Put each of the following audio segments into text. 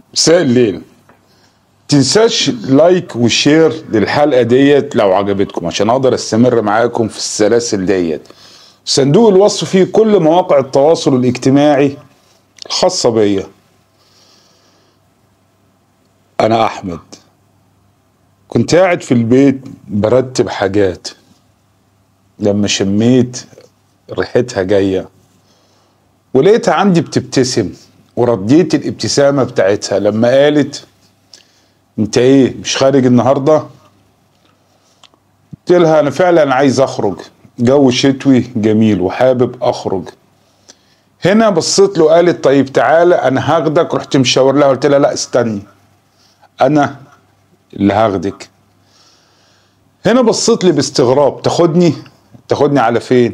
مساء الليل تنساش لايك وشير للحلقة ديت لو عجبتكم عشان اقدر استمر معاكم في السلاسل ديت صندوق الوصف فيه كل مواقع التواصل الاجتماعي الخاصة بيا انا احمد كنت قاعد في البيت برتب حاجات لما شميت ريحتها جايه ولقيتها عندي بتبتسم ورديت الابتسامة بتاعتها لما قالت انت ايه مش خارج النهاردة قلت لها انا فعلا عايز اخرج جو شتوي جميل وحابب اخرج هنا بصيت له قالت طيب تعالى انا هاخدك رحت مشاور لها قلت لها لا استني انا اللي هاخدك هنا بصيت لي باستغراب تاخدني تاخدني على فين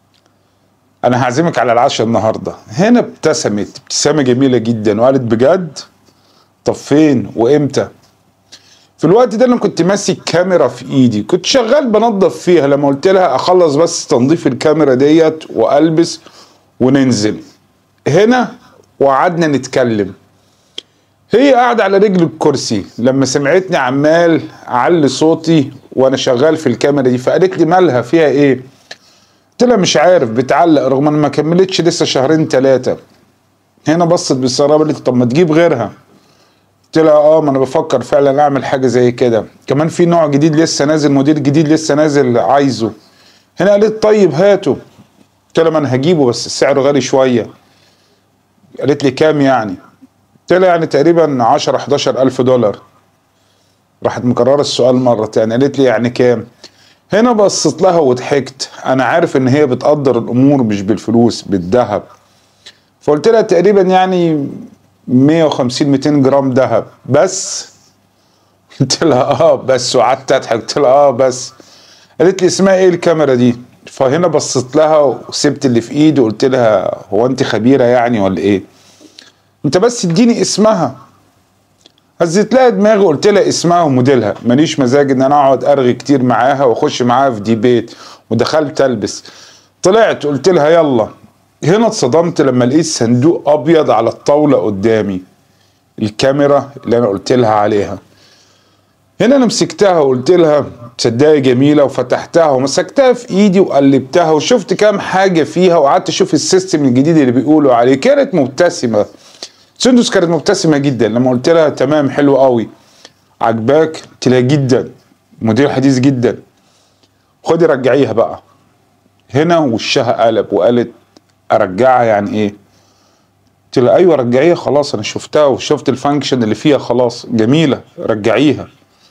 انا هعزمك على العشاء النهارده هنا ابتسمت ابتسامه جميله جدا وقالت بجد طب فين وامتى في الوقت ده انا كنت ماسك كاميرا في ايدي كنت شغال بنظف فيها لما قلت لها اخلص بس تنظيف الكاميرا ديت والبس وننزل هنا وقعدنا نتكلم هي قاعدة على رجل الكرسي لما سمعتني عمال اعلي صوتي وانا شغال في الكاميرا دي فقالت لي مالها فيها ايه قلت لها مش عارف بتعلق رغم ان ما كملتش لسه شهرين ثلاثه هنا بصت باستغراب قالت طب ما تجيب غيرها قلت لها اه ما انا بفكر فعلا اعمل حاجه زي كده كمان في نوع جديد لسه نازل موديل جديد لسه نازل عايزه هنا قالت طيب هاته قلت لها ما انا هجيبه بس سعره غالي شويه قالت لي كام يعني قلت لها يعني تقريبا 10 11 الف دولار راحت مكرره السؤال مره تاني قالت لي يعني كام هنا بصيت لها وضحكت انا عارف ان هي بتقدر الامور مش بالفلوس بالذهب فقلت لها تقريبا يعني 150 200 جرام ذهب بس قلت لها اه بس وقعدت اضحك قلت لها اه بس قالت لي اسمها ايه الكاميرا دي فهنا بصيت لها وسبت اللي في ايدي وقلت لها هو انت خبيره يعني ولا ايه انت بس اديني اسمها هزيت لها دماغي وقلت لها اسمها وموديلها ماليش مزاج ان انا اقعد ارغي كتير معاها واخش معاها في ديبيت ودخلت البس طلعت قلت لها يلا هنا اتصدمت لما لقيت صندوق ابيض على الطاوله قدامي الكاميرا اللي انا قلت لها عليها هنا انا مسكتها وقلت لها تصدقي جميله وفتحتها ومسكتها في ايدي وقلبتها وشفت كام حاجه فيها وقعدت اشوف السيستم الجديد اللي بيقولوا عليه كانت مبتسمه سندس كانت مبتسمه جدا لما قلت لها تمام حلو قوي عجباك قلت لها جدا موديل حديث جدا خدي رجعيها بقى هنا وشها قلب وقالت ارجعها يعني ايه قلت لها ايوه رجعيها خلاص انا شفتها وشفت الفانكشن اللي فيها خلاص جميله رجعيها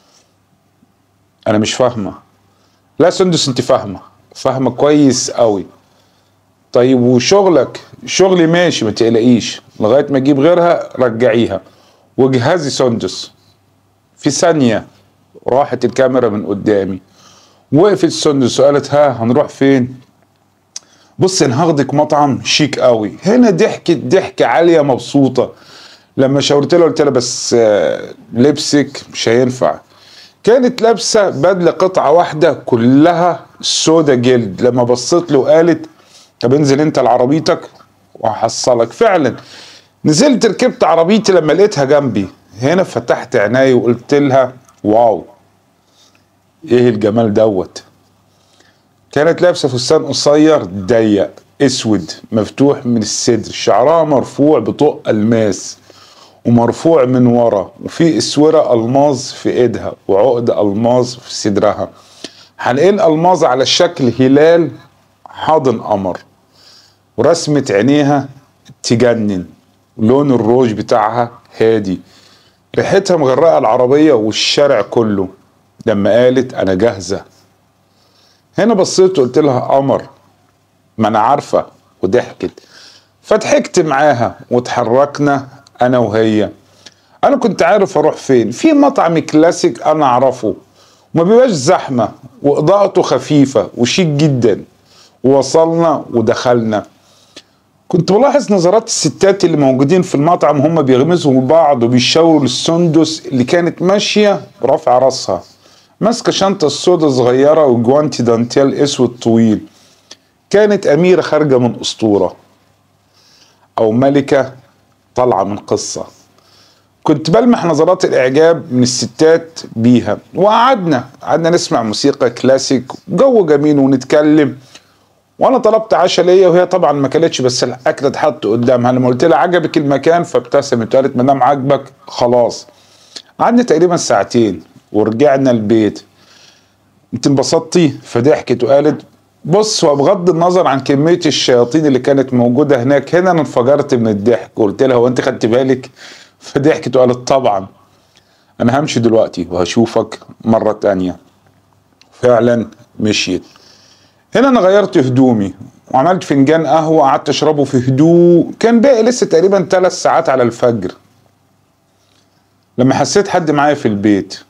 انا مش فاهمه لا سندس انت فاهمه فاهمه كويس قوي طيب وشغلك شغلي ماشي ما تقلقيش لغايه ما اجيب غيرها رجعيها وجهازي سندس في ثانيه راحت الكاميرا من قدامي وقفت سندس وقالت ها هنروح فين بص انا هاخدك مطعم شيك قوي هنا ضحكت ضحكه عاليه مبسوطه لما شاورت لها قلت لها بس آه، لبسك مش هينفع كانت لابسه بدله قطعه واحده كلها سودا جلد لما بصيت له قالت طب انزل انت لعربيتك وهحصلك فعلا نزلت ركبت عربيتي لما لقيتها جنبي هنا فتحت عيني وقلت لها واو ايه الجمال دوت كانت لابسه فستان قصير ضيق اسود مفتوح من الصدر شعرها مرفوع بطق الماس ومرفوع من ورا وفي اسوره الماظ في ايدها وعقد الماظ في صدرها حلقين الماظ على شكل هلال حاضن قمر ورسمة عينيها تجنن لون الروج بتاعها هادي ريحتها مغرقة العربية والشارع كله لما قالت أنا جاهزة هنا بصيت قلت لها قمر ما أنا عارفة وضحكت فضحكت معاها وتحركنا أنا وهي أنا كنت عارف أروح فين في مطعم كلاسيك أنا أعرفه وما بيبقاش زحمة وإضاءته خفيفة وشيك جدا ووصلنا ودخلنا كنت بلاحظ نظرات الستات اللي موجودين في المطعم هم بيغمزوا بعض وبيشاوروا للسندس اللي كانت ماشية رافعة راسها ماسكة شنطة سودا صغيرة وجوانتي دانتيل اسود طويل كانت أميرة خارجة من أسطورة أو ملكة طالعة من قصة كنت بلمح نظرات الاعجاب من الستات بيها وقعدنا قعدنا نسمع موسيقى كلاسيك جو جميل ونتكلم وانا طلبت عشاء ليا وهي طبعا ما كلتش بس الاكل اتحط قدامها لما قلت لها عجبك المكان فابتسمت وقالت ما دام عجبك خلاص قعدنا تقريبا ساعتين ورجعنا البيت انت انبسطتي فضحكت وقالت بص وبغض النظر عن كميه الشياطين اللي كانت موجوده هناك هنا انا انفجرت من الضحك وقلت لها هو انت خدت بالك فضحكت وقالت طبعا انا همشي دلوقتي وهشوفك مره تانية فعلا مشيت هنا انا غيرت هدومي وعملت فنجان قهوه قعدت اشربه في هدوء كان باقي لسه تقريبا ثلاث ساعات على الفجر لما حسيت حد معايا في البيت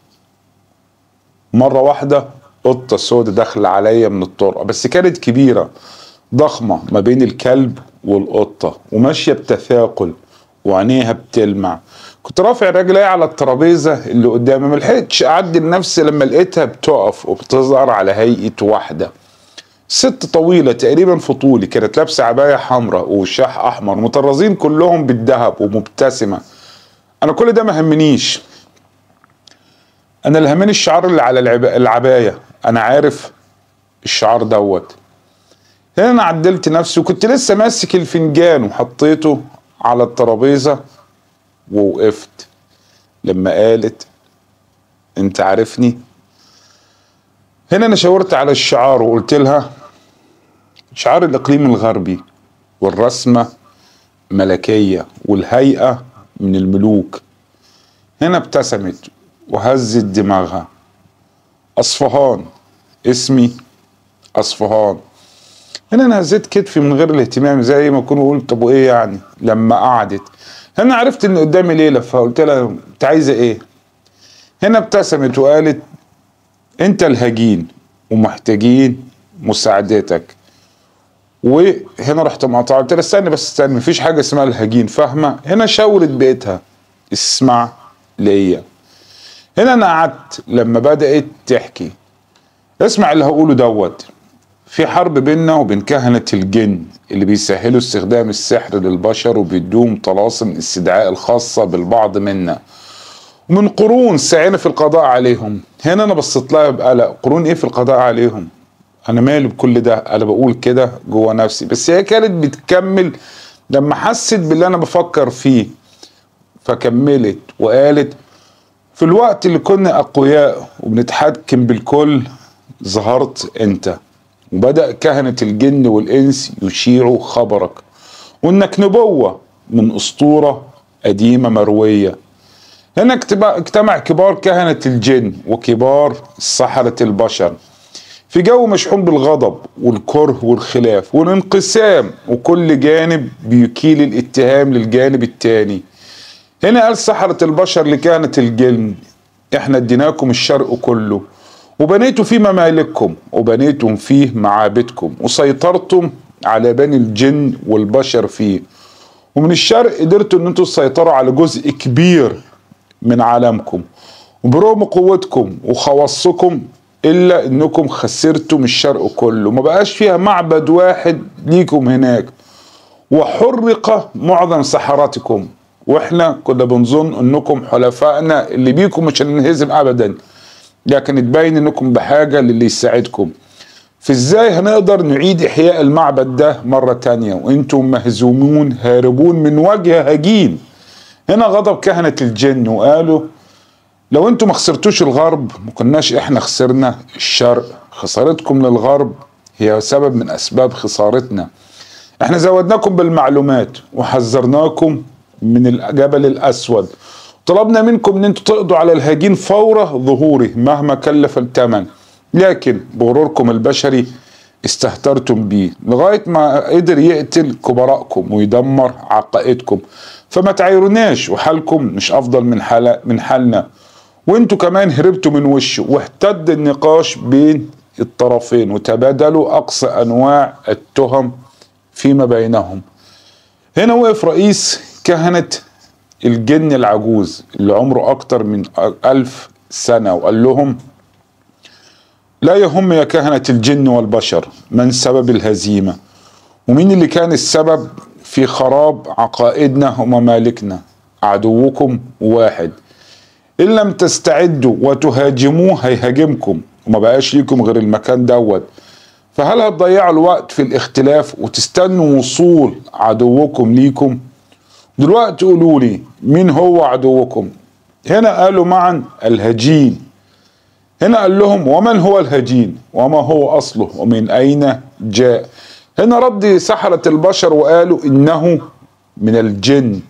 مرة واحدة قطة سودة داخلة عليا من الطرقة بس كانت كبيرة ضخمة ما بين الكلب والقطة وماشية بتثاقل وعينيها بتلمع كنت رافع رجلي على الترابيزة اللي قدامي ملحقتش أعدل نفسي لما لقيتها بتقف وبتظهر على هيئة واحدة ست طويلة تقريبا في طولي كانت لابسة عباية حمراء ووشاح أحمر مطرزين كلهم بالذهب ومبتسمة أنا كل ده ما همنيش أنا اللي همني الشعار اللي على العب... العباية أنا عارف الشعار دوت هنا أنا عدلت نفسي وكنت لسه ماسك الفنجان وحطيته على الترابيزة ووقفت لما قالت انت عارفني هنا انا شاورت على الشعار وقلت لها شعار الاقليم الغربي والرسمة ملكية والهيئة من الملوك هنا ابتسمت وهزت دماغها اصفهان اسمي اصفهان هنا انا هزيت كتفي من غير الاهتمام زي ما اكون قلت طب وايه يعني لما قعدت هنا عرفت ان قدامي ليلى فقلت لها انت عايزه ايه هنا ابتسمت وقالت انت الهجين ومحتاجين مساعدتك وهنا رحت مقاطعة قلت لها استني بس استني مفيش حاجة اسمها الهجين فاهمة هنا شاورت بيتها اسمع ليا هنا انا قعدت لما بدأت تحكي اسمع اللي هقوله دوت في حرب بيننا وبين كهنة الجن اللي بيسهلوا استخدام السحر للبشر وبيدوهم طلاسم الاستدعاء الخاصة بالبعض منا ومن قرون سعينا في القضاء عليهم هنا انا بصيت لها بقلق قرون ايه في القضاء عليهم انا مالي بكل ده انا بقول كده جوه نفسي بس هي كانت بتكمل لما حست باللي انا بفكر فيه فكملت وقالت في الوقت اللي كنا اقوياء وبنتحكم بالكل ظهرت انت وبدأ كهنة الجن والإنس يشيعوا خبرك وإنك نبوة من أسطورة قديمة مروية هنا اجتمع كبار كهنة الجن وكبار سحرة البشر في جو مشحون بالغضب والكره والخلاف والانقسام وكل جانب بيكيل الاتهام للجانب التاني هنا قال سحرة البشر لكهنة الجن احنا اديناكم الشرق كله وبنيتوا فيه ممالككم وبنيتم فيه معابدكم وسيطرتم على بني الجن والبشر فيه ومن الشرق قدرتوا ان انتوا تسيطروا على جزء كبير من عالمكم وبرغم قوتكم وخواصكم الا انكم خسرتم الشرق كله ما بقاش فيها معبد واحد ليكم هناك وحرق معظم سحراتكم واحنا كنا بنظن انكم حلفائنا اللي بيكم مش هننهزم ابدا لكن تبين انكم بحاجة للي يساعدكم فازاي هنقدر نعيد احياء المعبد ده مرة تانية وانتم مهزومون هاربون من وجه هجين هنا غضب كهنة الجن وقالوا لو انتم ما خسرتوش الغرب ما كناش احنا خسرنا الشرق خسارتكم للغرب هي سبب من اسباب خسارتنا احنا زودناكم بالمعلومات وحذرناكم من الجبل الاسود طلبنا منكم ان انتوا تقضوا على الهجين فور ظهوره مهما كلف الثمن لكن بغروركم البشري استهترتم بيه لغاية ما قدر يقتل كبراءكم ويدمر عقائدكم فما تعايروناش وحالكم مش افضل من حال من حالنا وانتوا كمان هربتوا من وشه واحتد النقاش بين الطرفين وتبادلوا اقصى انواع التهم فيما بينهم هنا وقف رئيس كهنة الجن العجوز اللي عمره أكتر من ألف سنة وقال لهم لا يهم يا كهنة الجن والبشر من سبب الهزيمة ومين اللي كان السبب في خراب عقائدنا وممالكنا عدوكم واحد ان لم تستعدوا وتهاجموه هيهاجمكم وما بقاش ليكم غير المكان دوت فهل هتضيعوا الوقت في الاختلاف وتستنوا وصول عدوكم ليكم دلوقتي قولوا لي مين هو عدوكم هنا قالوا معا الهجين هنا قال لهم ومن هو الهجين وما هو اصله ومن اين جاء هنا رد سحرة البشر وقالوا انه من الجن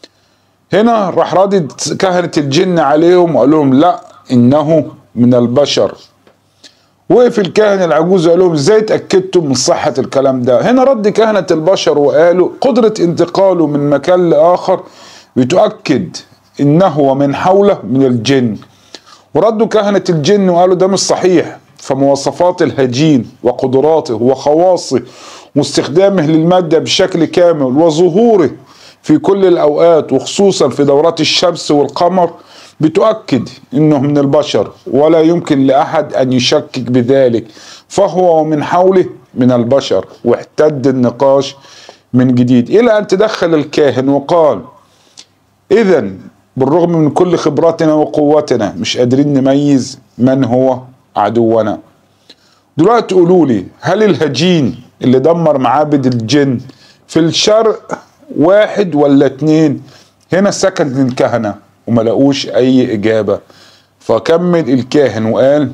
هنا راح ردد كهنة الجن عليهم وقال لهم لا انه من البشر وقف الكاهن العجوز وقال لهم ازاي اتاكدتم من صحه الكلام ده هنا رد كهنه البشر وقالوا قدره انتقاله من مكان لاخر بتؤكد انه ومن حوله من الجن وردوا كهنه الجن وقالوا ده مش صحيح فمواصفات الهجين وقدراته وخواصه واستخدامه للماده بشكل كامل وظهوره في كل الاوقات وخصوصا في دورات الشمس والقمر بتؤكد انه من البشر ولا يمكن لاحد ان يشكك بذلك فهو من حوله من البشر واحتد النقاش من جديد الى ان تدخل الكاهن وقال اذا بالرغم من كل خبراتنا وقوتنا مش قادرين نميز من هو عدونا دلوقتي قولوا لي هل الهجين اللي دمر معابد الجن في الشرق واحد ولا اتنين هنا سكت الكهنه وما لقوش اي اجابه فكمل الكاهن وقال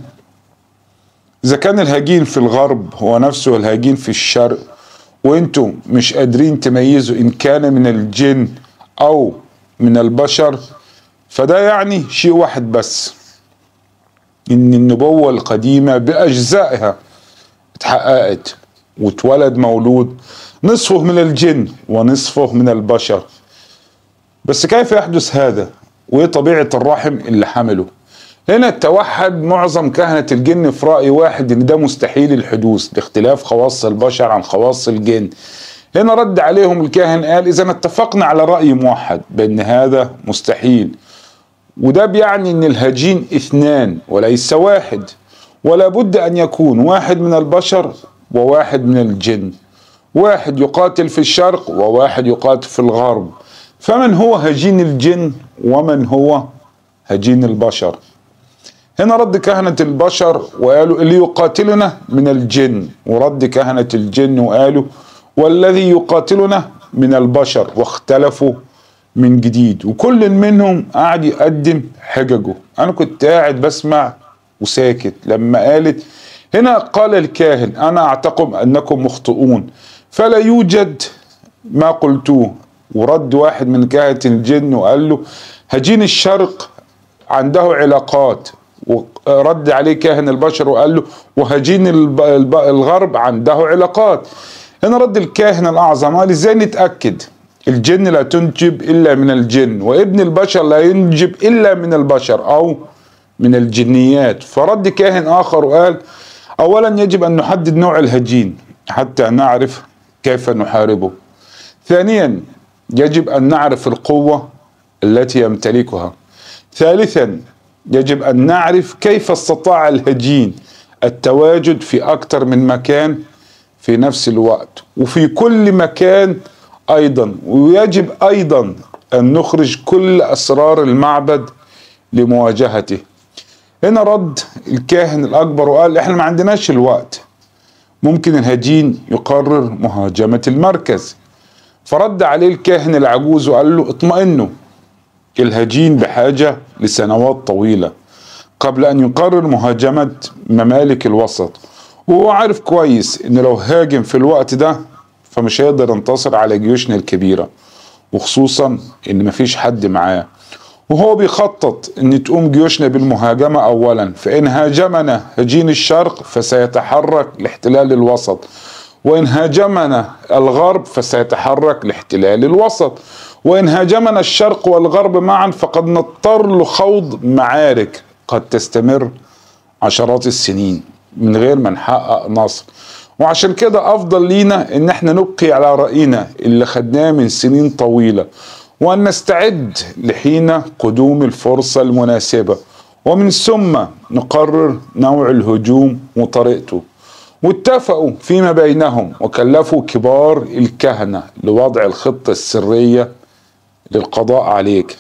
اذا كان الهجين في الغرب هو نفسه الهجين في الشرق وانتم مش قادرين تميزوا ان كان من الجن او من البشر فده يعني شيء واحد بس ان النبوة القديمة باجزائها اتحققت واتولد مولود نصفه من الجن ونصفه من البشر بس كيف يحدث هذا وايه طبيعه الرحم اللي حمله هنا توحد معظم كهنة الجن في رأي واحد ان ده مستحيل الحدوث لاختلاف خواص البشر عن خواص الجن هنا رد عليهم الكاهن قال اذا اتفقنا على رأي موحد بان هذا مستحيل وده بيعني ان الهجين اثنان وليس واحد ولا بد ان يكون واحد من البشر وواحد من الجن واحد يقاتل في الشرق وواحد يقاتل في الغرب فمن هو هجين الجن ومن هو هجين البشر هنا رد كهنة البشر وقالوا اللي يقاتلنا من الجن ورد كهنة الجن وقالوا والذي يقاتلنا من البشر واختلفوا من جديد وكل منهم قاعد يقدم حججه انا كنت قاعد بسمع وساكت لما قالت هنا قال الكاهن انا اعتقد انكم مخطئون فلا يوجد ما قلتوه ورد واحد من كهنة الجن وقال له هجين الشرق عنده علاقات ورد عليه كاهن البشر وقال له وهجين الغرب عنده علاقات هنا رد الكاهن الاعظم قال ازاي نتاكد الجن لا تنجب الا من الجن وابن البشر لا ينجب الا من البشر او من الجنيات فرد كاهن اخر وقال اولا يجب ان نحدد نوع الهجين حتى نعرف كيف نحاربه ثانيا يجب ان نعرف القوه التي يمتلكها ثالثا يجب ان نعرف كيف استطاع الهجين التواجد في اكثر من مكان في نفس الوقت وفي كل مكان ايضا ويجب ايضا ان نخرج كل اسرار المعبد لمواجهته هنا رد الكاهن الاكبر وقال احنا ما عندناش الوقت ممكن الهجين يقرر مهاجمه المركز فرد عليه الكاهن العجوز وقال له اطمئنوا الهجين بحاجة لسنوات طويلة قبل أن يقرر مهاجمة ممالك الوسط وهو عارف كويس إن لو هاجم في الوقت ده فمش هيقدر ينتصر على جيوشنا الكبيرة وخصوصا إن مفيش حد معاه وهو بيخطط ان تقوم جيوشنا بالمهاجمة اولا فان هاجمنا هجين الشرق فسيتحرك لاحتلال الوسط وإن هاجمنا الغرب فسيتحرك لاحتلال الوسط وإن هاجمنا الشرق والغرب معا فقد نضطر لخوض معارك قد تستمر عشرات السنين من غير ما نحقق نصر وعشان كده أفضل لينا إن احنا نبقي على رأينا اللي خدناه من سنين طويلة وأن نستعد لحين قدوم الفرصة المناسبة ومن ثم نقرر نوع الهجوم وطريقته واتفقوا فيما بينهم وكلفوا كبار الكهنة لوضع الخطة السرية للقضاء عليك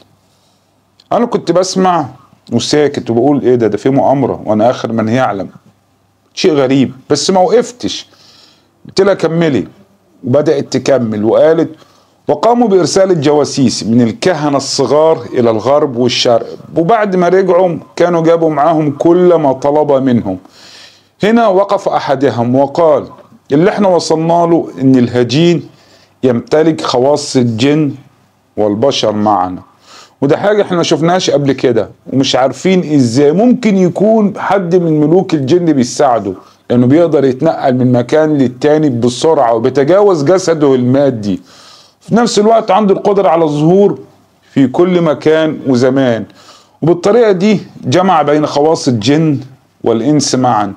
انا كنت بسمع وساكت وبقول ايه ده ده في مؤامره وانا اخر من يعلم شيء غريب بس ما وقفتش قلت لها كملي وبدات تكمل وقالت وقاموا بارسال الجواسيس من الكهنه الصغار الى الغرب والشرق وبعد ما رجعوا كانوا جابوا معاهم كل ما طلب منهم هنا وقف احدهم وقال اللي احنا وصلنا له ان الهجين يمتلك خواص الجن والبشر معنا وده حاجة احنا ما شفناش قبل كده ومش عارفين ازاي ممكن يكون حد من ملوك الجن بيساعده لانه بيقدر يتنقل من مكان للتاني بسرعة وبيتجاوز جسده المادي في نفس الوقت عنده القدرة على الظهور في كل مكان وزمان وبالطريقة دي جمع بين خواص الجن والإنس معا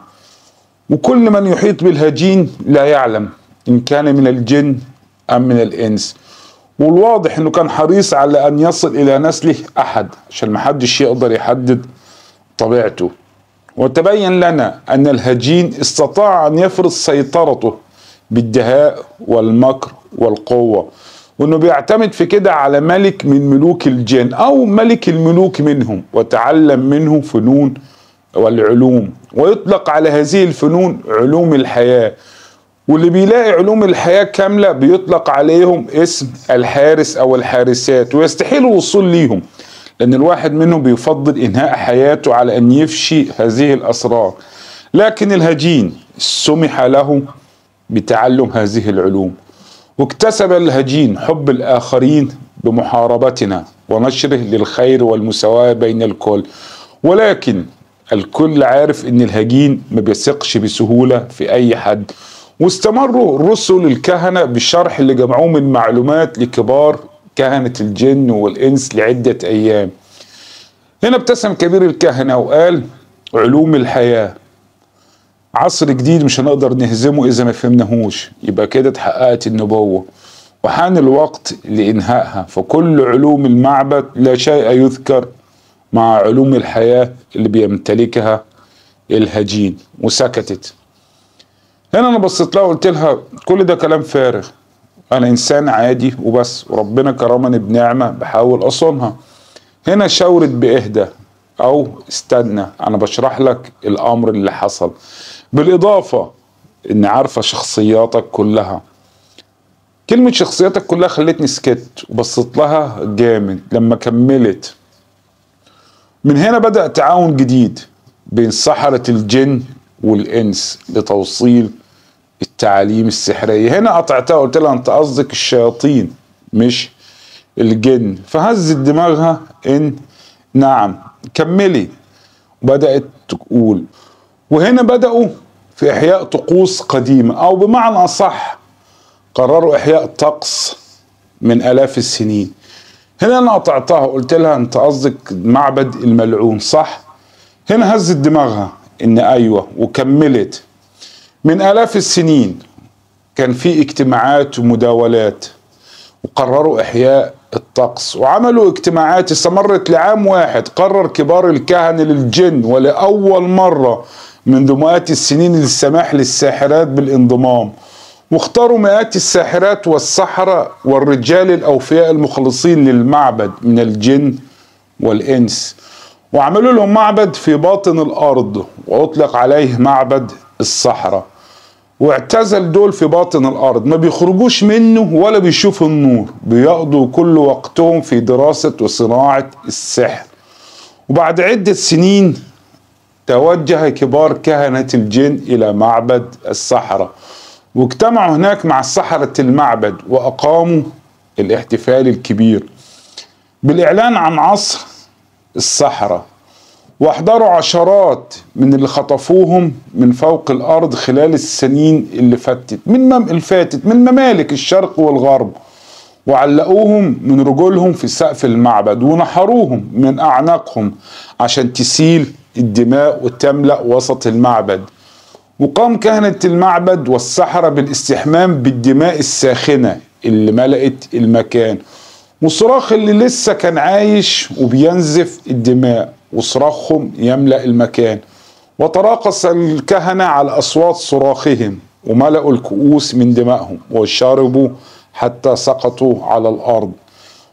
وكل من يحيط بالهجين لا يعلم إن كان من الجن أم من الإنس والواضح انه كان حريص على ان يصل الى نسله احد عشان محدش يقدر يحدد طبيعته وتبين لنا ان الهجين استطاع ان يفرض سيطرته بالدهاء والمكر والقوة وانه بيعتمد في كده على ملك من ملوك الجن او ملك الملوك منهم وتعلم منه فنون والعلوم ويطلق على هذه الفنون علوم الحياه واللي بيلاقي علوم الحياة كاملة بيطلق عليهم اسم الحارس أو الحارسات ويستحيل الوصول ليهم لأن الواحد منهم بيفضل إنهاء حياته على أن يفشي هذه الأسرار لكن الهجين سمح له بتعلم هذه العلوم واكتسب الهجين حب الآخرين بمحاربتنا ونشره للخير والمساواة بين الكل ولكن الكل عارف ان الهجين ما بيثقش بسهولة في اي حد واستمروا الرسل الكهنة بالشرح اللي جمعوه من معلومات لكبار كهنة الجن والإنس لعدة أيام هنا ابتسم كبير الكهنة وقال علوم الحياة عصر جديد مش هنقدر نهزمه إذا ما فهمناهوش يبقى كده اتحققت النبوة وحان الوقت لإنهائها فكل علوم المعبد لا شيء يذكر مع علوم الحياة اللي بيمتلكها الهجين وسكتت هنا انا بصيت لها وقلت لها كل ده كلام فارغ انا انسان عادي وبس وربنا كرمني بنعمه بحاول اصونها هنا شاورت باهدى او استنى انا بشرح لك الامر اللي حصل بالاضافه اني عارفه شخصياتك كلها كلمة شخصياتك كلها خلتني سكت وبصيت لها جامد لما كملت من هنا بدأ تعاون جديد بين سحرة الجن والإنس لتوصيل التعاليم السحرية هنا قطعتها قلت لها أنت قصدك الشياطين مش الجن فهزت دماغها إن نعم كملي بدأت تقول وهنا بدأوا في إحياء طقوس قديمة أو بمعنى أصح قرروا إحياء طقس من آلاف السنين هنا أنا قطعتها قلت لها أنت قصدك معبد الملعون صح؟ هنا هزت دماغها إن أيوة وكملت من آلاف السنين كان في اجتماعات ومداولات وقرروا إحياء الطقس وعملوا اجتماعات استمرت لعام واحد قرر كبار الكهنة للجن ولأول مرة منذ مئات السنين للسماح للساحرات بالانضمام واختاروا مئات الساحرات والسحرة والرجال الأوفياء المخلصين للمعبد من الجن والإنس وعملوا لهم معبد في باطن الأرض وأطلق عليه معبد الصحراء واعتزل دول في باطن الأرض ما بيخرجوش منه ولا بيشوفوا النور بيقضوا كل وقتهم في دراسة وصناعة السحر وبعد عدة سنين توجه كبار كهنة الجن إلى معبد الصحراء واجتمعوا هناك مع سحرة المعبد وأقاموا الاحتفال الكبير بالإعلان عن عصر الصحراء واحضروا عشرات من اللي خطفوهم من فوق الأرض خلال السنين اللي فاتت من مم الفاتت من ممالك الشرق والغرب وعلقوهم من رجولهم في سقف المعبد ونحروهم من أعناقهم عشان تسيل الدماء وتملأ وسط المعبد وقام كهنة المعبد والسحرة بالاستحمام بالدماء الساخنة اللي ملأت المكان وصراخ اللي لسه كان عايش وبينزف الدماء وصراخهم يملأ المكان وتراقص الكهنة على أصوات صراخهم وملأوا الكؤوس من دمائهم وشربوا حتى سقطوا على الأرض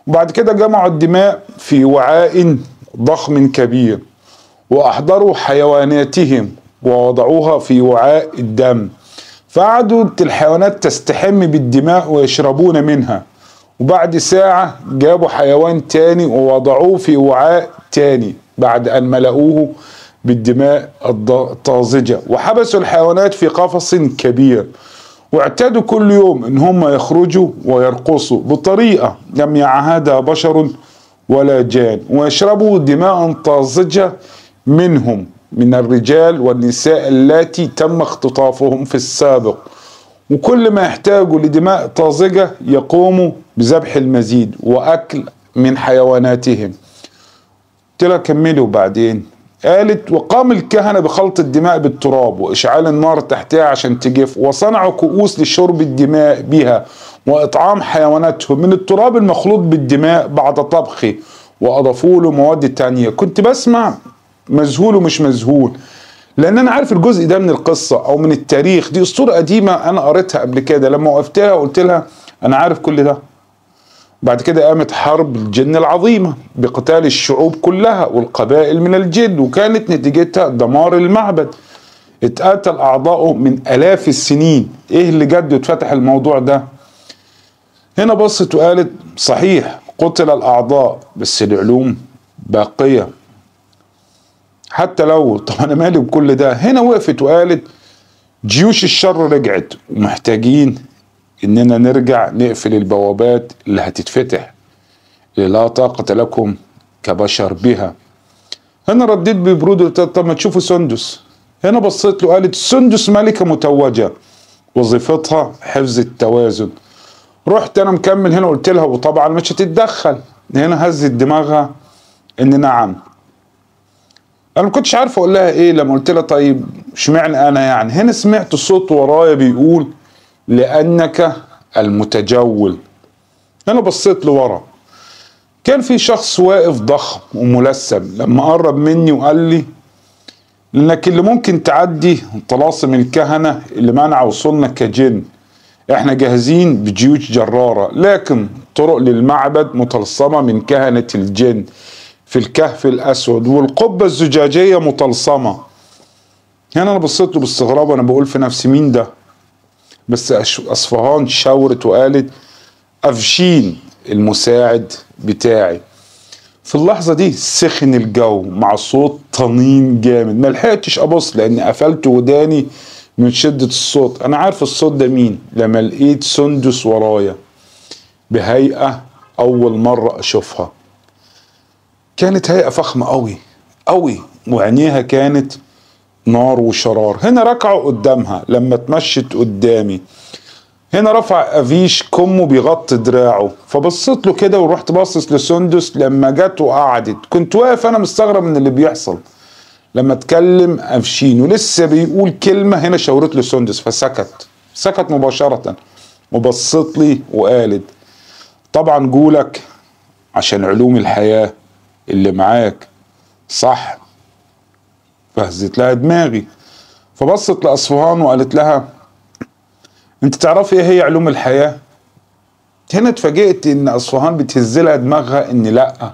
وبعد كده جمعوا الدماء في وعاء ضخم كبير وأحضروا حيواناتهم ووضعوها في وعاء الدم فقعدت الحيوانات تستحم بالدماء ويشربون منها وبعد ساعة جابوا حيوان تاني ووضعوه في وعاء تاني بعد أن ملأوه بالدماء الطازجة وحبسوا الحيوانات في قفص كبير واعتادوا كل يوم ان هم يخرجوا ويرقصوا بطريقة لم يعهدها بشر ولا جان ويشربوا دماء طازجة منهم من الرجال والنساء اللاتي تم اختطافهم في السابق وكل ما يحتاجوا لدماء طازجة يقوموا بذبح المزيد وأكل من حيواناتهم قلت لها كملي وبعدين قالت وقام الكهنة بخلط الدماء بالتراب وإشعال النار تحتها عشان تجف وصنعوا كؤوس لشرب الدماء بها وإطعام حيواناتهم من التراب المخلوط بالدماء بعد طبخه وأضافوا له مواد تانية كنت بسمع مذهول ومش مذهول لان انا عارف الجزء ده من القصه او من التاريخ دي اسطوره قديمه انا قريتها قبل كده لما وقفتها قلت لها انا عارف كل ده بعد كده قامت حرب الجن العظيمه بقتال الشعوب كلها والقبائل من الجن وكانت نتيجتها دمار المعبد اتقتل اعضائه من الاف السنين ايه اللي جد اتفتح الموضوع ده هنا بصت وقالت صحيح قتل الاعضاء بس العلوم باقيه حتى لو طب انا مالي بكل ده هنا وقفت وقالت جيوش الشر رجعت ومحتاجين اننا نرجع نقفل البوابات اللي هتتفتح اللي لا طاقة لكم كبشر بها هنا رديت ببرود قلت طب ما تشوفوا سندس هنا بصيت له قالت سندس ملكة متوجة وظيفتها حفظ التوازن رحت انا مكمل هنا قلت لها وطبعا مش هتتدخل هنا هزت دماغها ان نعم انا ما كنتش عارف اقول لها ايه لما قلت لها طيب اشمعنى انا يعني هنا سمعت صوت ورايا بيقول لانك المتجول انا بصيت لورا كان في شخص واقف ضخم وملثم لما قرب مني وقال لي لانك اللي ممكن تعدي طلاسم الكهنه اللي منع وصولنا كجن احنا جاهزين بجيوش جراره لكن طرق للمعبد متلصمه من كهنه الجن في الكهف الاسود والقبه الزجاجيه متلصمه هنا انا بصيت له باستغراب وانا بقول في نفسي مين ده بس اصفهان شاورت وقالت افشين المساعد بتاعي في اللحظه دي سخن الجو مع صوت طنين جامد ما لحقتش ابص لاني قفلت وداني من شده الصوت انا عارف الصوت ده مين لما لقيت سندس ورايا بهيئه اول مره اشوفها كانت هيئه فخمه قوي قوي وعينيها كانت نار وشرار هنا ركعوا قدامها لما اتمشت قدامي هنا رفع افيش كمه بيغطي دراعه فبصيت له كده ورحت باصص لسندس لما جت وقعدت كنت واقف انا مستغرب من اللي بيحصل لما اتكلم افشين ولسه بيقول كلمه هنا شاورت له سندس فسكت سكت مباشره وبصت لي وقالت طبعا جولك عشان علوم الحياه اللي معاك صح فهزت لها دماغي فبصت لأصفهان وقالت لها انت تعرفي ايه هي علوم الحياة هنا اتفاجئت ان اصفهان بتهز لها دماغها ان لا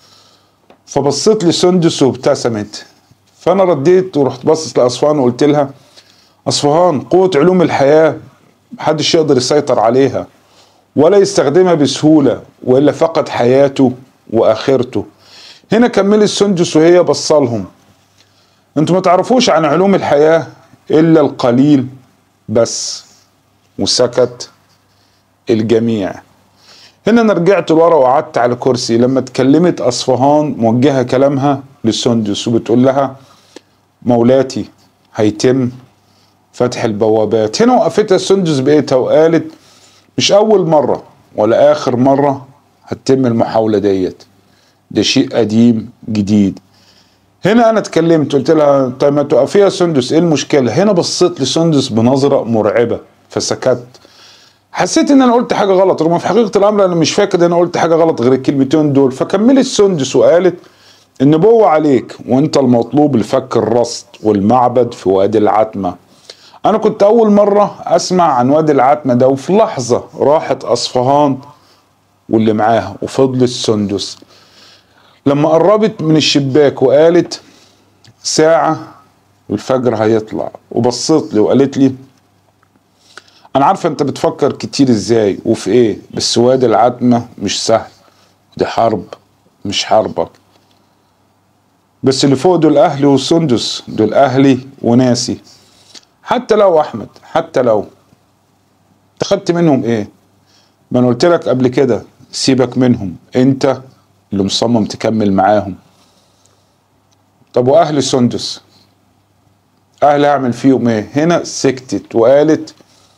فبصيت لسندس وابتسمت فانا رديت ورحت باصص لاصفهان وقلت لها اصفهان قوة علوم الحياة محدش يقدر يسيطر عليها ولا يستخدمها بسهولة والا فقد حياته واخرته هنا كملت سندس وهي بصلهم انتوا ما تعرفوش عن علوم الحياة الا القليل بس وسكت الجميع هنا انا رجعت لورا وقعدت على كرسي لما اتكلمت اصفهان موجهه كلامها لسندس وبتقول لها مولاتي هيتم فتح البوابات هنا وقفتها سندس بقيتها وقالت مش اول مره ولا اخر مره هتتم المحاوله ديت ده شيء قديم جديد هنا انا اتكلمت قلت لها طيب ما تقفي يا سندس ايه المشكله هنا بصيت لسندس بنظره مرعبه فسكت حسيت ان انا قلت حاجه غلط رغم في حقيقه الامر انا مش فاكر ان انا قلت حاجه غلط غير الكلمتين دول فكملت سندس وقالت النبوة عليك وانت المطلوب لفك الرصد والمعبد في وادي العتمة انا كنت اول مرة اسمع عن وادي العتمة ده وفي لحظة راحت اصفهان واللي معاها وفضلت سندس لما قربت من الشباك وقالت ساعة والفجر هيطلع وبصت لي وقالت لي انا عارفة انت بتفكر كتير ازاي وفي ايه بس واد العتمة مش سهل دي حرب مش حربك بس اللي فوق دول اهلي وسندس دول اهلي وناسي حتى لو احمد حتى لو انت خدت منهم ايه ما انا قلت لك قبل كده سيبك منهم انت اللي مصمم تكمل معاهم طب واهل سندس اهل اعمل فيهم ايه هنا سكتت وقالت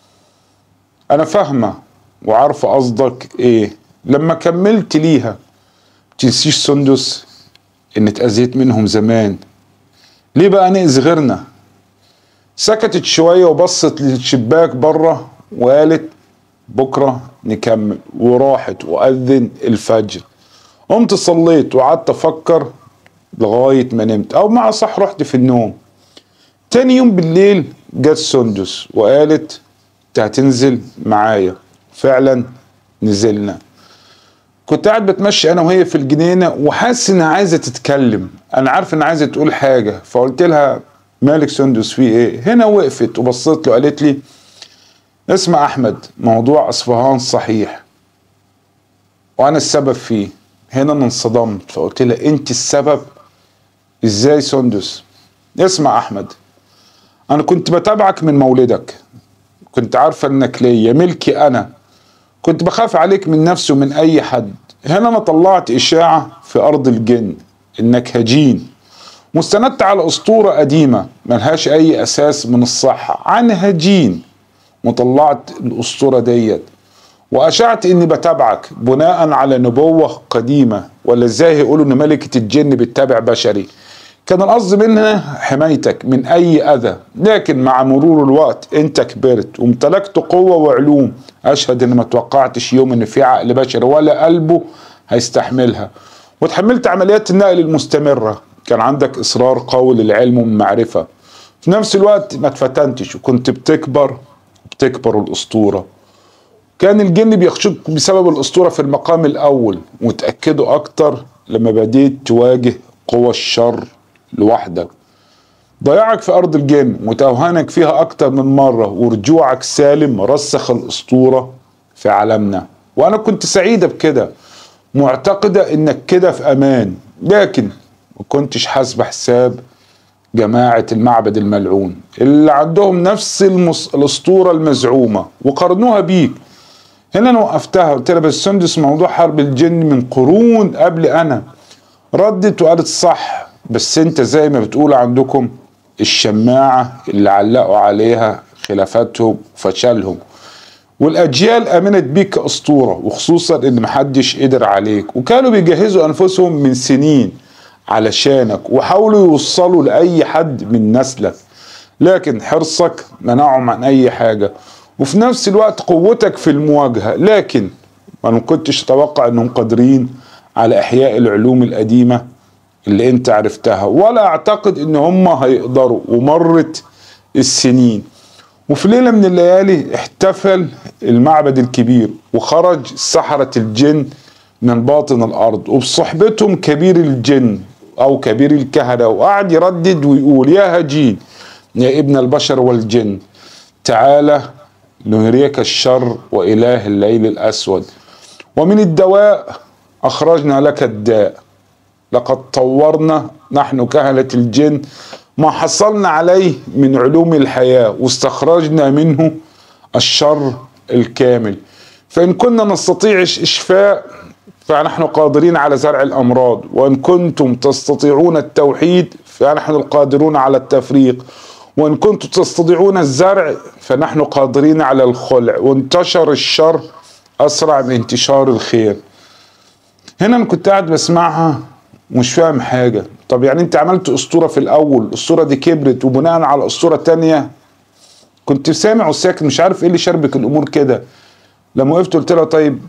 انا فاهمه وعارفه قصدك ايه لما كملت ليها تنسيش سندس ان اتأذيت منهم زمان ليه بقى نأذي غيرنا سكتت شوية وبصت للشباك بره وقالت بكرة نكمل وراحت وأذن الفجر قمت صليت وقعدت أفكر لغاية ما نمت أو مع صح رحت في النوم تاني يوم بالليل جت سندس وقالت انت هتنزل معايا فعلا نزلنا كنت قاعد بتمشي انا وهي في الجنينه وحاسس انها عايزه تتكلم انا عارف انها عايزه تقول حاجه فقلت لها مالك سندس في ايه هنا وقفت وبصيت له قالت لي اسمع احمد موضوع اصفهان صحيح وانا السبب فيه هنا انا انصدمت فقلت لها انت السبب ازاي سندس اسمع احمد انا كنت بتابعك من مولدك كنت عارفه انك ليا ملكي انا كنت بخاف عليك من نفسي ومن اي حد هنا انا طلعت اشاعه في ارض الجن انك هجين مستندت على اسطوره قديمه ملهاش اي اساس من الصحه عن هجين وطلعت الاسطوره ديت واشعت اني بتابعك بناء على نبوه قديمه ولا ازاي هيقولوا ان ملكه الجن بتتابع بشري كان القصد منها حمايتك من اي اذى لكن مع مرور الوقت انت كبرت وامتلكت قوه وعلوم اشهد ان ما توقعتش يوم ان في عقل بشري ولا قلبه هيستحملها وتحملت عمليات النقل المستمره كان عندك اصرار قوي للعلم والمعرفه في نفس الوقت ما اتفتنتش وكنت بتكبر بتكبر الاسطوره كان الجن بيخشوك بسبب الاسطوره في المقام الاول وتاكدوا اكتر لما بديت تواجه قوى الشر لوحدك ضياعك في أرض الجن وتوهانك فيها أكتر من مرة ورجوعك سالم رسخ الأسطورة في عالمنا وأنا كنت سعيدة بكده معتقدة إنك كده في أمان لكن ما كنتش حاسبة حساب جماعة المعبد الملعون اللي عندهم نفس المس... الأسطورة المزعومة وقارنوها بيك هنا أنا وقفتها قلت لها بس سندس موضوع حرب الجن من قرون قبل أنا ردت وقالت صح بس انت زي ما بتقول عندكم الشماعة اللي علقوا عليها خلافاتهم وفشلهم والاجيال امنت بيك كاسطوره وخصوصا ان محدش قدر عليك وكانوا بيجهزوا انفسهم من سنين علشانك وحاولوا يوصلوا لاي حد من نسلك لكن حرصك منعهم عن اي حاجه وفي نفس الوقت قوتك في المواجهه لكن ما كنتش اتوقع انهم قادرين على احياء العلوم القديمه اللي انت عرفتها ولا اعتقد ان هم هيقدروا ومرت السنين وفي ليلة من الليالي احتفل المعبد الكبير وخرج سحرة الجن من باطن الأرض وبصحبتهم كبير الجن أو كبير الكهنة وقعد يردد ويقول يا هجين يا ابن البشر والجن تعالى نهريك الشر وإله الليل الأسود ومن الدواء أخرجنا لك الداء لقد طورنا نحن كهنة الجن ما حصلنا عليه من علوم الحياة واستخرجنا منه الشر الكامل فإن كنا نستطيع إشفاء فنحن قادرين على زرع الأمراض وإن كنتم تستطيعون التوحيد فنحن القادرون على التفريق وإن كنتم تستطيعون الزرع فنحن قادرين على الخلع وانتشر الشر أسرع من انتشار الخير هنا أنا كنت قاعد بسمعها مش فاهم حاجة طب يعني انت عملت اسطورة في الاول الاسطورة دي كبرت وبناء على اسطورة تانية كنت سامع وساكت مش عارف ايه اللي شربك الامور كده لما وقفت قلت لها طيب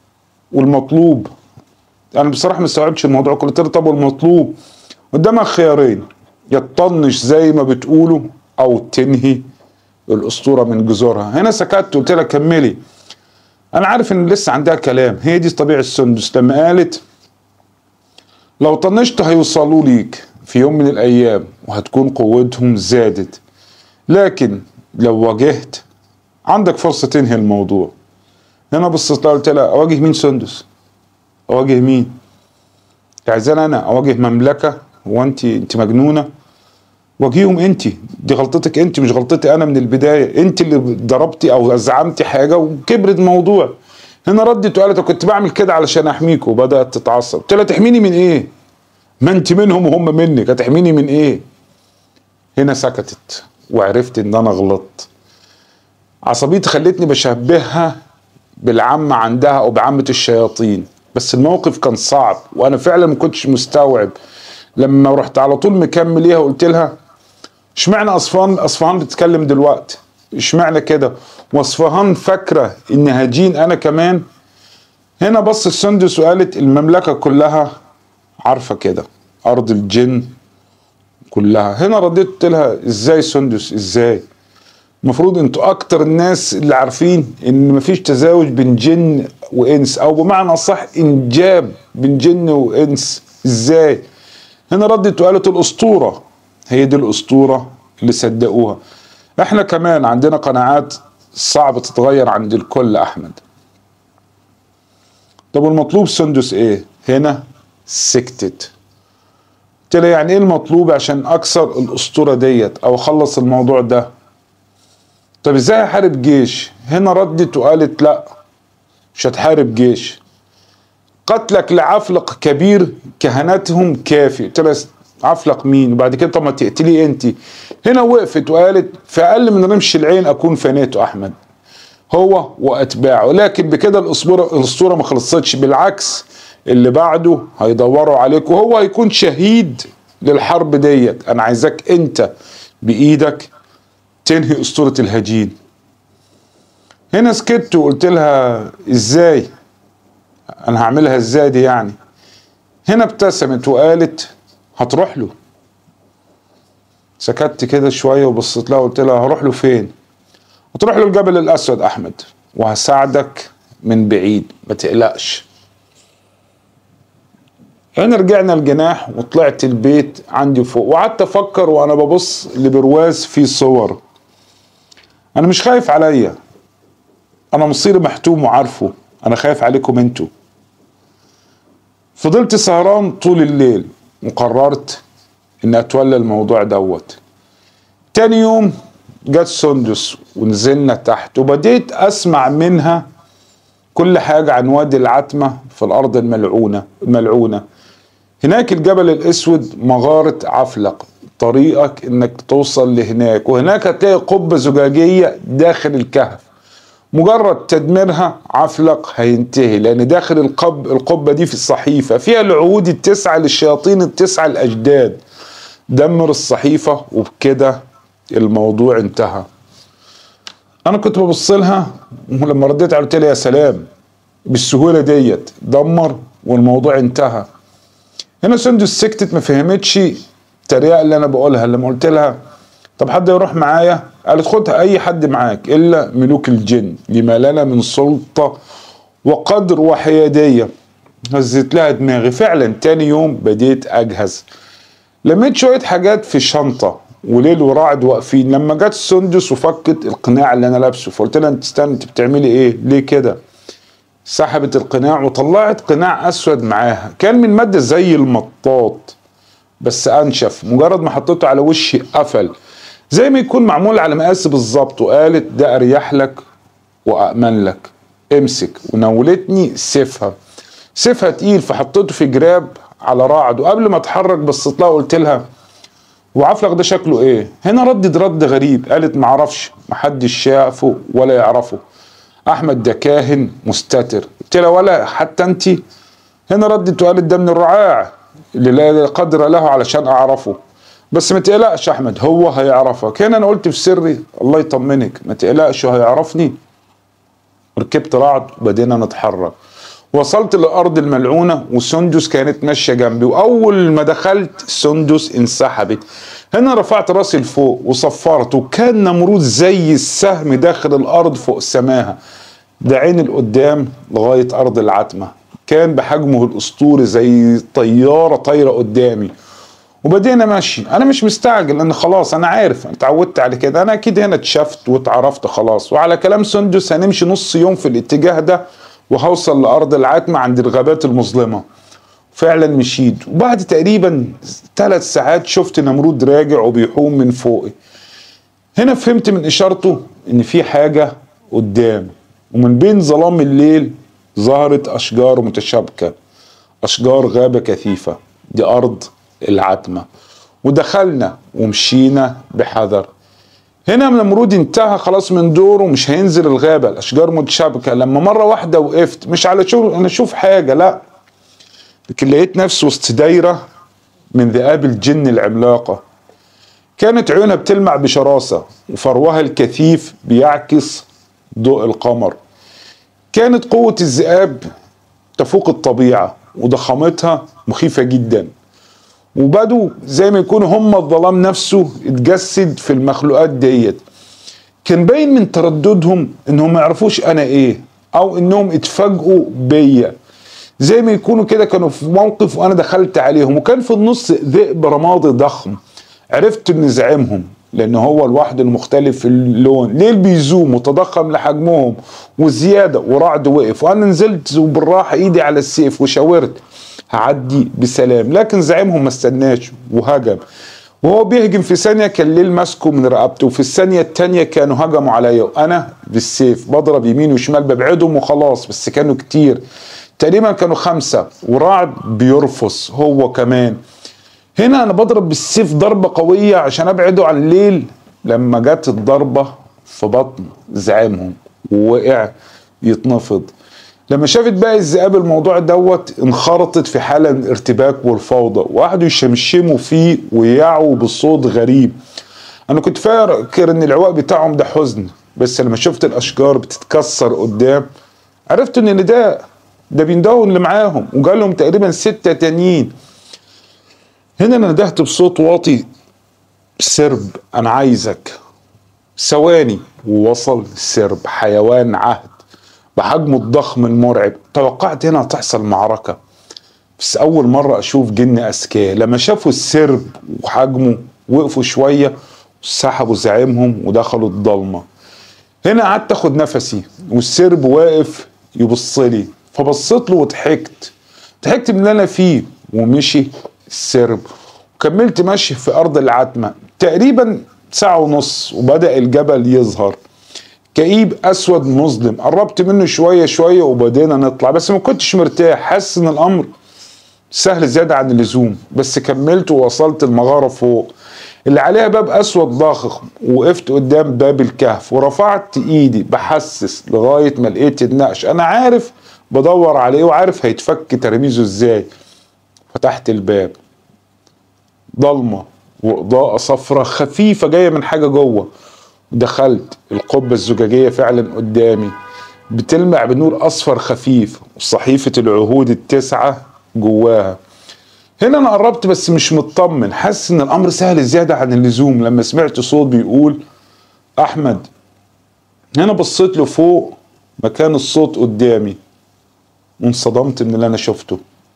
والمطلوب انا بصراحة ما استوعبتش الموضوع كله قلت لها طب والمطلوب قدامك خيارين يا تطنش زي ما بتقولوا او تنهي الاسطورة من جذورها هنا سكت قلت لها كملي انا عارف ان لسه عندها كلام هي دي طبيعه السندس لما قالت لو طنشت هيوصلوا ليك في يوم من الايام وهتكون قوتهم زادت لكن لو واجهت عندك فرصه تنهي الموضوع هنا بصيت لها قلت لها اواجه مين سندس اواجه مين عايزاني انا اواجه مملكه هو انت انت مجنونه واجهيهم انت دي غلطتك انت مش غلطتي انا من البدايه انت اللي ضربتي او زعمتي حاجه وكبرت الموضوع هنا ردت وقالت كنت بعمل كده علشان احميك وبدات تتعصب قلت لها تحميني من ايه ما انت منهم وهم منك هتحميني من ايه هنا سكتت وعرفت ان انا غلطت عصبيتي خلتني بشبهها بالعمة عندها او بعمة الشياطين بس الموقف كان صعب وانا فعلا ما كنتش مستوعب لما رحت على طول مكمل ليها وقلت لها اشمعنى اصفهان اصفهان بتتكلم دلوقتي اشمعنى كده واصفهان فاكره ان هجين انا كمان هنا بص السندس وقالت المملكه كلها عارفه كده ارض الجن كلها هنا رديت قلت لها ازاي سندس ازاي المفروض انتوا اكتر الناس اللي عارفين ان مفيش تزاوج بين جن وانس او بمعنى صح انجاب بين جن وانس ازاي هنا ردت وقالت الاسطوره هي دي الاسطوره اللي صدقوها احنا كمان عندنا قناعات صعب تتغير عند الكل احمد طب والمطلوب سندس ايه هنا سكتت قلت لها يعني ايه المطلوب عشان اكسر الاسطوره ديت او اخلص الموضوع ده طب ازاي احارب جيش هنا ردت وقالت لا مش هتحارب جيش قتلك لعفلق كبير كهنتهم كافي قلت لها عفلق مين وبعد كده طب ما تقتليه انت هنا وقفت وقالت في اقل من رمش العين اكون فنيته احمد هو واتباعه لكن بكده الاسطوره الاسطوره ما خلصتش بالعكس اللي بعده هيدوروا عليك وهو هيكون شهيد للحرب ديت انا عايزك انت بايدك تنهي اسطوره الهجين هنا سكت وقلت لها ازاي انا هعملها ازاي دي يعني هنا ابتسمت وقالت هتروح له سكت كده شويه وبصيت لها وقلت لها هروح له فين هتروح له الجبل الاسود احمد وهساعدك من بعيد ما تقلقش هنا رجعنا الجناح وطلعت البيت عندي فوق وقعدت افكر وانا ببص لبرواز في صور انا مش خايف عليا انا مصيري محتوم وعارفه انا خايف عليكم انتوا فضلت سهران طول الليل وقررت ان اتولى الموضوع دوت تاني يوم جت سندس ونزلنا تحت وبديت اسمع منها كل حاجة عن وادي العتمة في الأرض الملعونة الملعونة هناك الجبل الأسود مغارة عفلق طريقك إنك توصل لهناك وهناك هتلاقي قبة زجاجية داخل الكهف مجرد تدميرها عفلق هينتهي لأن داخل القب القبة دي في الصحيفة فيها العهود التسعة للشياطين التسعة الأجداد دمر الصحيفة وبكده الموضوع انتهى انا كنت ببص لها ولما رديت قلت لها يا سلام بالسهوله ديت دمر والموضوع انتهى هنا سندس سكتت ما فهمتش التريقه اللي انا بقولها لما قلت لها طب حد يروح معايا قالت خد اي حد معاك الا ملوك الجن لما لنا من سلطه وقدر وحياديه هزت لها دماغي فعلا تاني يوم بديت اجهز لميت شويه حاجات في الشنطه وليل ورعد واقفين لما جت سندس وفكت القناع اللي انا لابسه فقلت لها انت استنى انت بتعملي ايه ليه كده سحبت القناع وطلعت قناع اسود معاها كان من ماده زي المطاط بس انشف مجرد ما حطيته على وشي قفل زي ما يكون معمول على مقاس بالظبط وقالت ده اريح لك وامن لك امسك ونولتني سيفها سيفها تقيل فحطيته في جراب على رعد وقبل ما اتحرك بصيت لها وقلت لها وعفلق ده شكله ايه هنا ردد رد غريب قالت معرفش محدش شافه ولا يعرفه احمد ده كاهن مستتر قلت لها ولا حتى انت هنا ردت وقالت ده من الرعاع اللي لا قدر له علشان اعرفه بس ما تقلقش احمد هو هيعرفك هنا انا قلت في سري الله يطمنك ما تقلقش هيعرفني ركبت رعد وبدينا نتحرك وصلت للارض الملعونه وسندس كانت ماشيه جنبي واول ما دخلت سندس انسحبت هنا رفعت راسي لفوق وصفرت وكان نمرود زي السهم داخل الارض فوق سماها ده عين القدام لغاية أرض العتمة كان بحجمه الأسطوري زي طيارة طايرة قدامي وبدينا ماشي انا مش مستعجل لان خلاص انا عارف انا اتعودت على كده انا اكيد هنا اتشفت واتعرفت خلاص وعلى كلام سندس هنمشي نص يوم في الاتجاه ده وهوصل لارض العتمة عند الغابات المظلمة فعلا مشيت وبعد تقريبا ثلاث ساعات شفت نمرود راجع وبيحوم من فوقي هنا فهمت من اشارته ان في حاجة قدام ومن بين ظلام الليل ظهرت اشجار متشابكة اشجار غابة كثيفة دي ارض العتمة ودخلنا ومشينا بحذر هنا نمرود انتهى خلاص من دوره مش هينزل الغابة الأشجار متشابكة لما مرة واحدة وقفت مش على شغل أنا أشوف حاجة لا لكن لقيت نفسي وسط دايرة من ذئاب الجن العملاقة كانت عيونها بتلمع بشراسة وفروها الكثيف بيعكس ضوء القمر كانت قوة الذئاب تفوق الطبيعة وضخامتها مخيفة جدا وبدوا زي ما يكونوا هم الظلام نفسه اتجسد في المخلوقات ديت كان باين من ترددهم انهم ما يعرفوش انا ايه او انهم اتفاجئوا بيا زي ما يكونوا كده كانوا في موقف وانا دخلت عليهم وكان في النص ذئب رمادي ضخم عرفت ان زعيمهم لان هو الواحد المختلف في اللون ليه بيزوم وتضخم لحجمهم وزياده ورعد وقف وانا نزلت وبالراحه ايدي على السيف وشاورت هعدي بسلام لكن زعيمهم ما استناش وهجم وهو بيهجم في ثانيه كان ليل ماسكه من رقبته وفي الثانيه الثانيه كانوا هجموا عليا وانا بالسيف بضرب يمين وشمال ببعدهم وخلاص بس كانوا كتير تقريبا كانوا خمسه ورعد بيرفص هو كمان هنا انا بضرب بالسيف ضربه قويه عشان ابعده عن الليل لما جت الضربه في بطن زعيمهم ووقع يتنفض لما شافت بقى الذئاب الموضوع دوت انخرطت في حالة من الارتباك والفوضى وقعدوا يشمشموا فيه ويعوا بصوت غريب انا كنت فاكر ان العواء بتاعهم ده حزن بس لما شفت الاشجار بتتكسر قدام عرفت ان نداء ده بيندهوا اللي معاهم وجالهم تقريبا ستة تانيين هنا انا ندهت بصوت واطي سرب انا عايزك ثواني ووصل سرب حيوان عهد بحجمه الضخم المرعب توقعت هنا هتحصل معركة بس أول مرة أشوف جن أذكياء لما شافوا السرب وحجمه وقفوا شوية سحبوا زعيمهم ودخلوا الضلمة هنا قعدت اخد نفسي والسرب واقف يبص لي فبصيت له وضحكت ضحكت من اللي انا فيه ومشي السرب وكملت ماشي في ارض العتمه تقريبا ساعه ونص وبدا الجبل يظهر كئيب اسود مظلم قربت منه شويه شويه وبدينا نطلع بس ما كنتش مرتاح حاسس ان الامر سهل زياده عن اللزوم بس كملت ووصلت المغاره فوق اللي عليها باب اسود ضاخم وقفت قدام باب الكهف ورفعت ايدي بحسس لغايه ما لقيت النقش انا عارف بدور عليه وعارف هيتفك ترميزه ازاي فتحت الباب ضلمه واضاءه صفرة خفيفه جايه من حاجه جوه دخلت القبه الزجاجيه فعلا قدامي بتلمع بنور اصفر خفيف وصحيفه العهود التسعه جواها هنا انا قربت بس مش مطمن حاسس ان الامر سهل زياده عن اللزوم لما سمعت صوت بيقول احمد هنا بصيت له فوق مكان الصوت قدامي وانصدمت من اللي انا شفته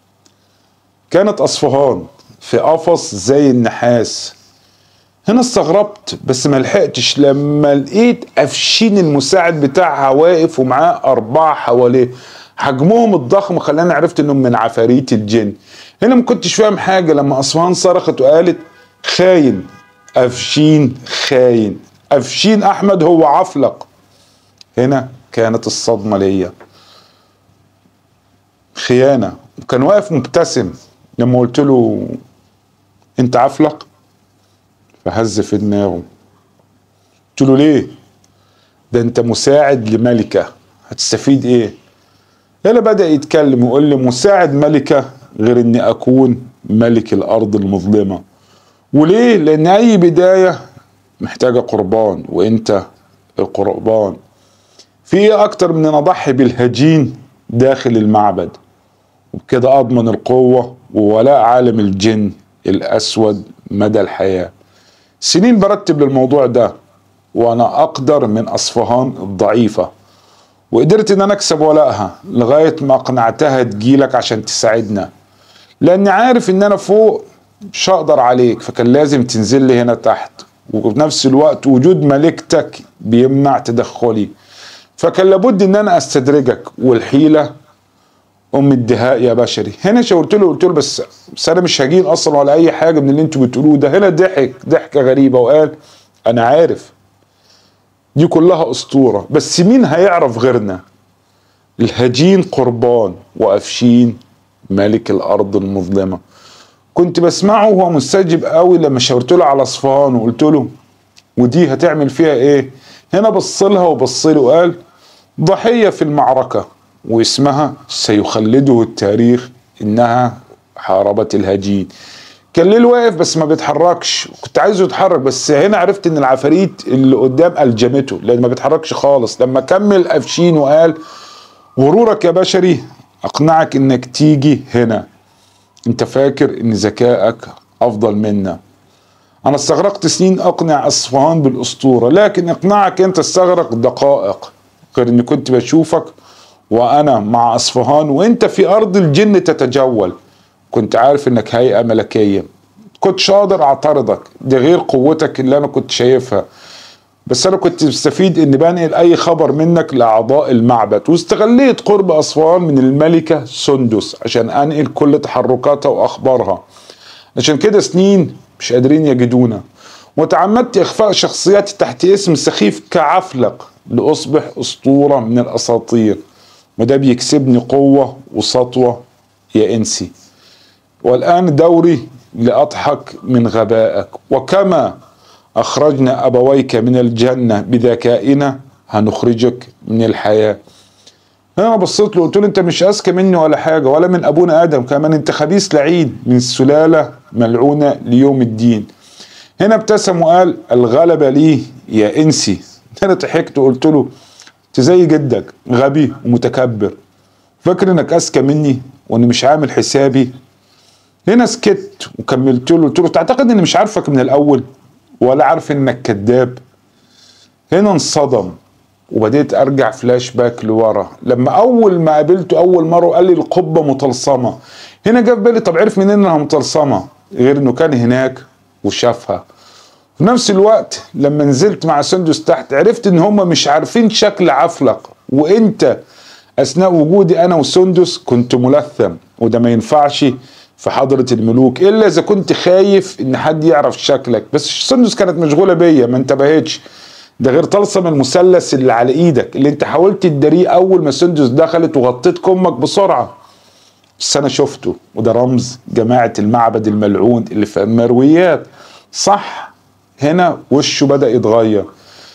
كانت اصفهان في قفص زي النحاس هنا استغربت بس ما لحقتش لما لقيت افشين المساعد بتاعها واقف ومعاه اربعه حواليه حجمهم الضخم خلاني عرفت انهم من عفاريت الجن هنا ما كنتش فاهم حاجه لما اصفهان صرخت وقالت خاين افشين خاين افشين احمد هو عفلق هنا كانت الصدمه ليا خيانه وكان واقف مبتسم لما قلت له انت عفلق فهز في دماغه قلت له ليه ده انت مساعد لملكه هتستفيد ايه هنا بدأ يتكلم ويقول لي مساعد ملكة غير اني اكون ملك الارض المظلمة وليه لان اي بداية محتاجة قربان وانت القربان في ايه اكتر من ان اضحي بالهجين داخل المعبد وبكده اضمن القوة وولاء عالم الجن الاسود مدى الحياة سنين برتب للموضوع ده وانا اقدر من اصفهان الضعيفة وقدرت ان انا اكسب ولائها لغايه ما اقنعتها تجيلك عشان تساعدنا لاني عارف ان انا فوق مش هقدر عليك فكان لازم تنزل لي هنا تحت وفي نفس الوقت وجود ملكتك بيمنع تدخلي فكان لابد ان انا استدرجك والحيله ام الدهاء يا بشري هنا شاورت له قلت له بس بس انا مش هجين اصلا ولا اي حاجه من اللي انتوا بتقولوه ده هنا ضحك ضحكه غريبه وقال انا عارف دي كلها اسطوره بس مين هيعرف غيرنا الهجين قربان وافشين ملك الارض المظلمه كنت بسمعه وهو مستجب قوي لما شاورت له على اصفهان وقلت له ودي هتعمل فيها ايه هنا بص لها وبص له وقال ضحيه في المعركه واسمها سيخلده التاريخ انها حاربت الهجين كان ليل واقف بس ما بيتحركش كنت عايزه يتحرك بس هنا عرفت ان العفاريت اللي قدام الجمته لان ما بيتحركش خالص لما كمل افشين وقال غرورك يا بشري اقنعك انك تيجي هنا انت فاكر ان ذكائك افضل منا انا استغرقت سنين اقنع اصفهان بالاسطوره لكن اقناعك انت استغرق دقائق غير اني كنت بشوفك وانا مع اصفهان وانت في ارض الجن تتجول كنت عارف انك هيئه ملكيه كنتش قادر اعترضك دي غير قوتك اللي انا كنت شايفها بس انا كنت مستفيد اني بنقل اي خبر منك لاعضاء المعبد واستغليت قرب اصفهان من الملكه سندس عشان انقل كل تحركاتها واخبارها عشان كده سنين مش قادرين يجدونا وتعمدت اخفاء شخصياتي تحت اسم سخيف كعفلق لاصبح اسطوره من الاساطير وده بيكسبني قوه وسطوه يا انسي والان دوري لاضحك من غبائك وكما اخرجنا ابويك من الجنه بذكائنا هنخرجك من الحياه انا بصيت له قلت له انت مش اذكى مني ولا حاجه ولا من ابونا ادم كمان انت خبيث لعين من سلاله ملعونه ليوم الدين هنا ابتسم وقال الغلبه لي يا انسي انا ضحكت وقلت له انت زي جدك غبي ومتكبر فاكر انك اذكى مني واني مش عامل حسابي هنا سكت وكملت له قلت له تعتقد اني مش عارفك من الاول ولا عارف انك كذاب هنا انصدم وبديت ارجع فلاش باك لورا لما اول ما قابلته اول مره قال لي القبه مطلسمه هنا جاب بالي طب عرف منين انها مطلسمه غير انه كان هناك وشافها في نفس الوقت لما نزلت مع سندس تحت عرفت ان هم مش عارفين شكل عفلق وانت اثناء وجودي انا وسندس كنت ملثم وده ما ينفعش في حضرة الملوك الا اذا كنت خايف ان حد يعرف شكلك بس سندس كانت مشغولة بيا ما انتبهتش ده غير طلسم المثلث اللي على ايدك اللي انت حاولت تداريه اول ما سندس دخلت وغطيت كمك بسرعة بس انا شفته وده رمز جماعة المعبد الملعون اللي في المرويات صح هنا وشه بدأ يتغير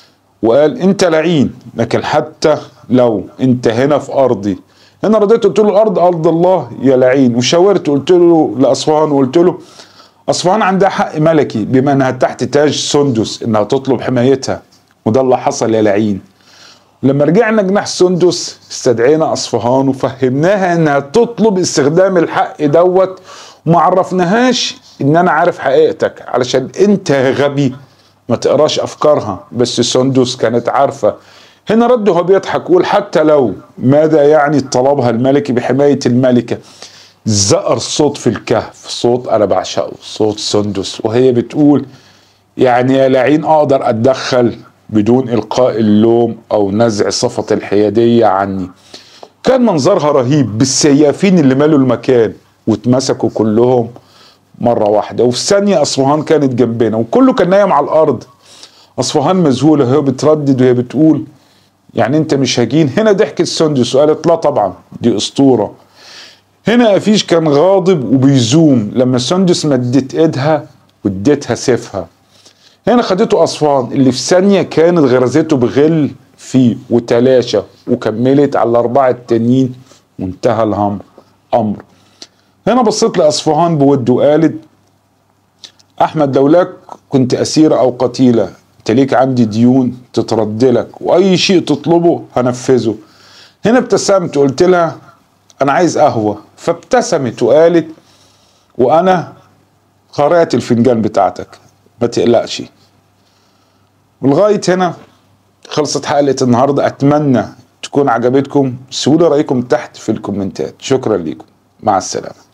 وقال انت لعين لكن حتى لو انت هنا في ارضي هنا رضيت قلت له الارض ارض الله يا لعين وشاورت قلت له لاصفهان وقلت له اصفهان عندها حق ملكي بما انها تحت تاج سندس انها تطلب حمايتها وده اللي حصل يا لعين لما رجعنا جناح سندس استدعينا اصفهان وفهمناها انها تطلب استخدام الحق دوت وما عرفناهاش ان انا عارف حقيقتك علشان انت يا غبي ما تقراش افكارها بس سندس كانت عارفه هنا رد وهو بيضحك يقول حتى لو ماذا يعني طلبها الملكي بحمايه الملكه زقر صوت في الكهف صوت انا بعشقه صوت سندس وهي بتقول يعني يا لعين اقدر اتدخل بدون القاء اللوم او نزع صفه الحياديه عني كان منظرها رهيب بالسيافين اللي مالوا المكان واتمسكوا كلهم مره واحده وفي ثانيه اصفهان كانت جنبنا وكله كان نايم على الارض اصفهان مذهوله وهي بتردد وهي بتقول يعني انت مش هجين هنا ضحكت سندس وقالت لا طبعا دي اسطوره هنا افيش كان غاضب وبيزوم لما سندس مدت ايدها واديتها سيفها هنا خدته اصفهان اللي في ثانيه كانت غرزته بغل فيه وتلاشى وكملت على الاربعه التانيين وانتهى الامر امر هنا بصيت لاصفهان بود وقالت احمد لولاك كنت اسيره او قتيله انت ليك عندي ديون تترد لك واي شيء تطلبه هنفذه هنا ابتسمت وقلت لها انا عايز قهوه فابتسمت وقالت وانا قرأت الفنجان بتاعتك ما تقلقش ولغايه هنا خلصت حلقه النهارده اتمنى تكون عجبتكم سيبوا لي رايكم تحت في الكومنتات شكرا لكم مع السلامه